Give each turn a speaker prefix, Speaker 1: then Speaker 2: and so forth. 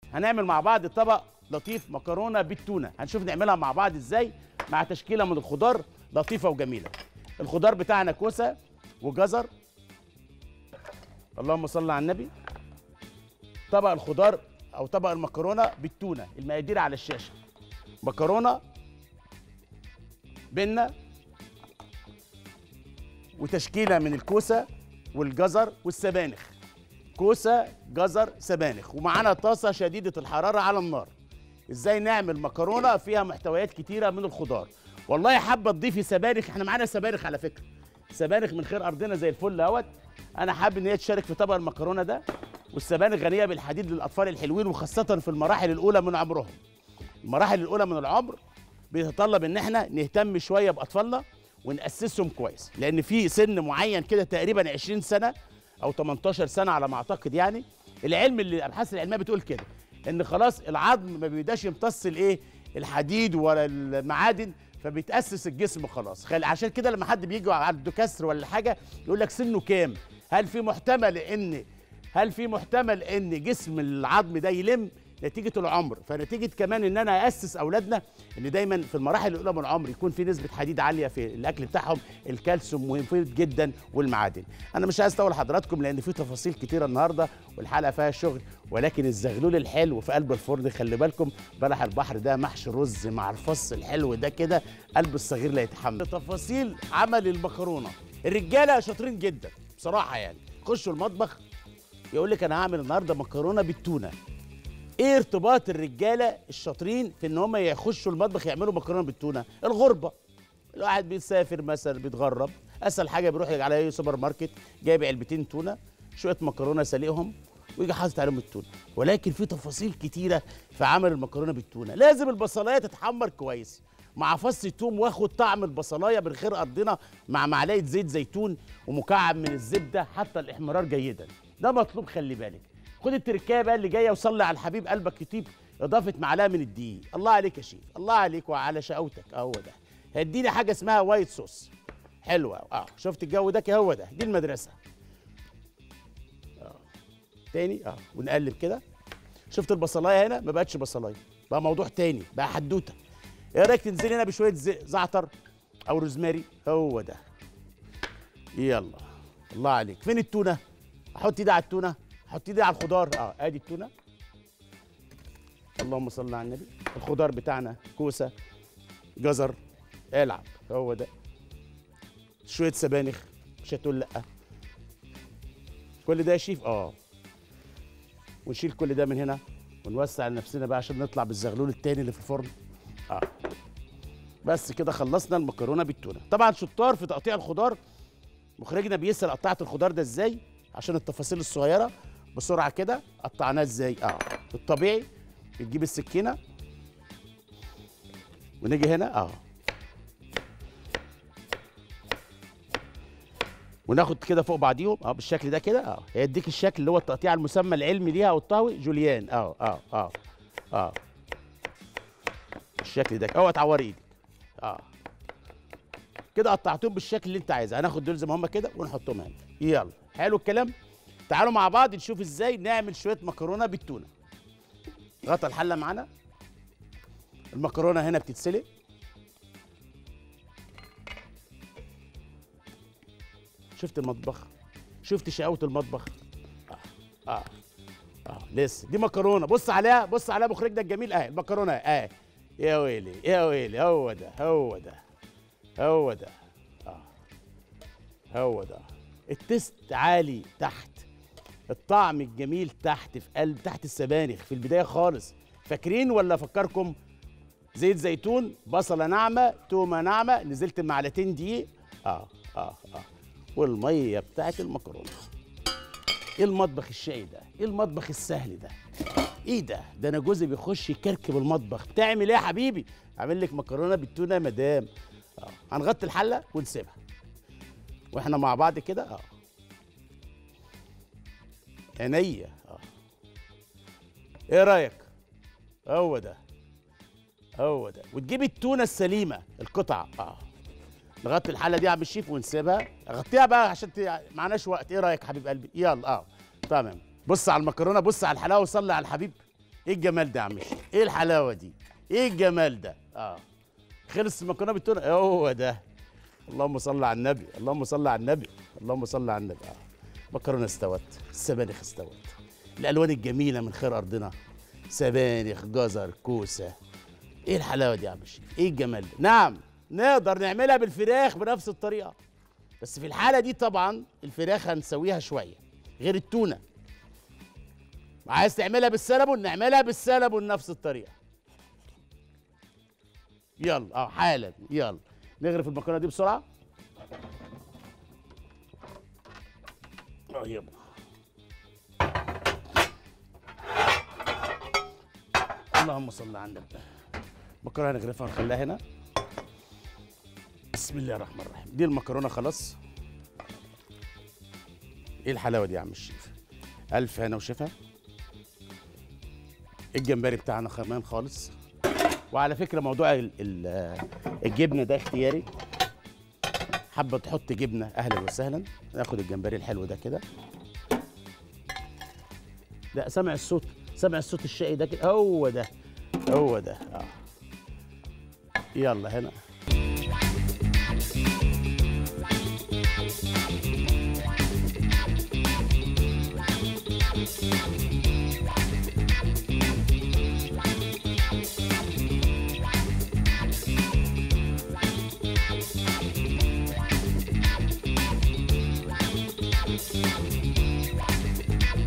Speaker 1: هنعمل مع بعض طبق لطيف مكرونه بالتونه هنشوف نعملها مع بعض ازاي مع تشكيله من الخضار لطيفه وجميله الخضار بتاعنا كوسه وجزر اللهم صل على النبي طبق الخضار او طبق المكرونه بالتونه المقادير على الشاشه مكرونه بنه وتشكيله من الكوسه والجزر والسبانخ كوسه جزر سبانخ ومعانا طاسه شديده الحراره على النار ازاي نعمل مكرونه فيها محتويات كتيره من الخضار والله حابه تضيفي سبانخ احنا معانا سبانخ على فكره سبانخ من خير ارضنا زي الفل اهوت انا حابب ان هي تشارك في طبق المكرونه ده والسبانخ غنيه بالحديد للاطفال الحلوين وخاصه في المراحل الاولى من عمرهم المراحل الاولى من العمر بيتطلب ان احنا نهتم شويه باطفالنا وناسسهم كويس لان في سن معين كده تقريبا 20 سنه او 18 سنه على ما اعتقد يعني العلم اللي الابحاث العلميه بتقول كده ان خلاص العظم ما بيبقاش يمتص الايه الحديد ولا المعادن فبيتاسس الجسم خلاص خل... عشان كده لما حد بيجي عنده كسر ولا حاجه يقول لك سنه كام هل في محتمل ان هل في محتمل ان جسم العظم ده يلم نتيجه العمر فنتيجه كمان ان انا اسس اولادنا ان دايما في المراحل الاولى من العمر يكون في نسبه حديد عاليه في الاكل بتاعهم الكالسيوم مفيد جدا والمعادن انا مش عايز اطول حضراتكم لان في تفاصيل كتيره النهارده والحلقه فيها شغل ولكن الزغلول الحلو في قلب الفرن خلي بالكم بلح البحر ده محشي رز مع الفص الحلو ده كده قلب الصغير لا يتحمل تفاصيل عمل المكرونه الرجاله شاطرين جدا بصراحه يعني يخشوا المطبخ يقول لك انا هعمل النهارده مكرونه بالتونه ايه ارتباط الرجاله الشاطرين في ان هم يخشوا المطبخ يعملوا مكرونه بالتونه الغربه الواحد بيسافر مثلا بيتغرب اسهل حاجه بيروح على اي سوبر ماركت جايب علبتين تونه شويه مكرونه سالقهم ويجي حاطط عليهم التونه ولكن في تفاصيل كتيره في عمل المكرونه بالتونه لازم البصلايه تتحمر كويس مع فص الثوم واخد طعم البصلايه من خير ارضنا مع معلقه زيت زيتون ومكعب من الزبده حتى الاحمرار جيدا ده مطلوب خلي بالك خد التركايه بقى اللي جايه وصلي على الحبيب قلبك يطيب اضافه معلقه من الدقيق الله عليك يا شيف الله عليك وعلى شقاوتك اهو ده هديني حاجه اسمها وايت صوص حلوه اه شفت الجو ده هو ده دي المدرسه اه تاني اه ونقلب كده شفت البصلايه هنا ما بقتش بصلايه بقى موضوع تاني بقى حدوته ايه رايك تنزلي هنا بشويه زي- زعتر او روزماري هو ده يلا الله عليك فين التونه احط ايدي على التونه احط ايدي على الخضار اه ادي التونه اللهم صل على النبي الخضار بتاعنا كوسه جزر العب هو ده شويه سبانخ مش هتقول لا كل ده يا شيف اه ونشيل كل ده من هنا ونوسع لنفسنا بقى عشان نطلع بالزغلول التاني اللي في الفرن اه بس كده خلصنا المكرونه بالتونه طبعا شطار في تقطيع الخضار مخرجنا بيسال قطعت الخضار ده ازاي عشان التفاصيل الصغيره بسرعه كده قطعناه ازاي اه في الطبيعي بتجيب السكينه ونيجي هنا اه وناخد كده فوق بعضيهم اه بالشكل ده كده اه هيديك الشكل اللي هو التقطيع المسمى العلمي ليها او الطهوي جوليان اه اه اه اه بالشكل ده اوعى تعوري ايدك اه كده قطعتهم بالشكل اللي انت عايزه هناخد دول زي ما هم كده ونحطهم هنا يلا حلو الكلام تعالوا مع بعض نشوف ازاي نعمل شويه مكرونه بالتونه غطا الحله معانا المكرونه هنا بتتسلق شفت المطبخ شفت شقاوه المطبخ اه اه اه لسه دي مكرونه بص عليها بص عليها مخرجنا الجميل اهي المكرونه اهي اهي يا ويلي يا ويلي هو ده هو ده هو ده اه هو ده التست عالي تحت الطعم الجميل تحت في قلب تحت السبانخ في البدايه خالص فاكرين ولا افكركم زيت زيتون بصله ناعمه تومه ناعمه نزلت معلقتين دقيق اه اه اه والميه بتاعت المكرونه ايه المطبخ الشقي ده ايه المطبخ السهل ده ايه ده ده انا جوزي بيخش يكركب المطبخ بتعمل ايه يا حبيبي عامل لك مكرونه بالتونه يا مدام اه هنغطي الحله ونسيبها واحنا مع بعض كده اه عينيا اه ايه رايك هو ده هو ده وتجيب التونه السليمه القطع اه نغطي الحله دي يا عم الشيف ونسيبها غطيها بقى عشان ت... معناش وقت ايه رايك حبيب قلبي يلا اه تمام بص على المكرونه بص على الحلاوه وصلي على الحبيب ايه الجمال ده يا عم الشيخ ايه الحلاوه دي ايه الجمال ده اه خلص المكرونه بالتونه هو ده اللهم صل على النبي اللهم صل على النبي اللهم صل على النبي اه مكرونه استوت السبانخ استوت الالوان الجميله من خير ارضنا سبانخ جزر كوسه ايه الحلاوه دي يا عم الشيخ ايه الجمال ده نعم نقدر نعملها بالفراخ بنفس الطريقه بس في الحاله دي طبعا الفراخ هنسويها شويه غير التونه عايز تعملها بالسلمون نعملها بالسلمون نفس الطريقه يلا اه حالا يلا نغرف المكرونه دي بسرعه اه يلا اللهم صل على النبي المكرونه هنغرفها ونخليها هنا بسم الله الرحمن الرحيم دي المكرونه خلاص ايه الحلاوه دي يا عم الشيف الف هنا وشفا الجمبري بتاعنا كمان خالص وعلى فكره موضوع ال- ال- الجبنه ده اختياري حابه تحط جبنه اهلا وسهلا ناخد الجمبري الحلو ده كده لا سامع الصوت سامع الصوت الشقي ده كده هو ده هو ده اه يلا هنا